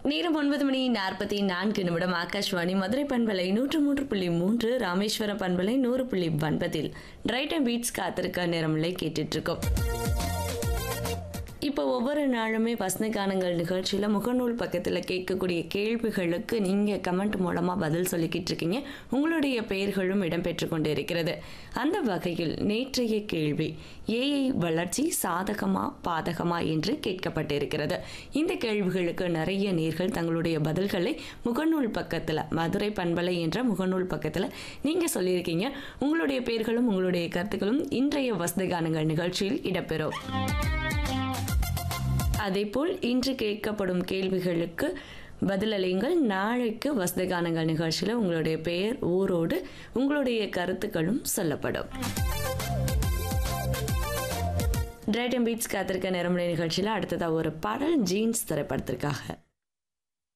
நேரம் ஒன்பது மணி நாற்பத்தி நான்கு நிமிடம் ஆகாஷ்வாணி மதுரை பண்பலை நூற்று மூன்று புள்ளி மூன்று ராமேஸ்வரம் பண்பலை நூறு புள்ளி ஒன்பதில் ரைட் அண்ட் பீட்ஸ் காத்திருக்க நேரமில்லை கேட்டுட்டு இருக்கோம் இப்போ ஒவ்வொரு நாளுமே வசந்த கானங்கள் நிகழ்ச்சியில் முகநூல் பக்கத்தில் கேட்கக்கூடிய கேள்விகளுக்கு நீங்கள் கமெண்ட் மூலமாக பதில் சொல்லிக்கிட்டு இருக்கீங்க உங்களுடைய பெயர்களும் இடம்பெற்று கொண்டு இருக்கிறது அந்த வகையில் நேற்றைய கேள்வி ஏஐ வளர்ச்சி சாதகமா பாதகமா என்று கேட்கப்பட்டிருக்கிறது இந்த கேள்விகளுக்கு நிறைய நேர்கள் தங்களுடைய பதில்களை முகநூல் பக்கத்தில் மதுரை பண்பலை என்ற முகநூல் பக்கத்தில் நீங்கள் சொல்லியிருக்கீங்க உங்களுடைய பெயர்களும் உங்களுடைய கருத்துக்களும் இன்றைய வசந்த கானங்கள் நிகழ்ச்சியில் இடம்பெறும் அதேபோல் இன்று கேட்கப்படும் கேள்விகளுக்கு பதிலளியுங்கள் நாளைக்கு வசதிகானங்கள் நிகழ்ச்சியில் உங்களுடைய பெயர் ஊரோடு உங்களுடைய கருத்துக்களும் சொல்லப்படும் டிரைட் அண்ட் பீட்ஸ் காத்திருக்க நேரமுறை நிகழ்ச்சியில் அடுத்ததாக ஒரு பாடல் ஜீன்ஸ் திரைப்படத்திற்காக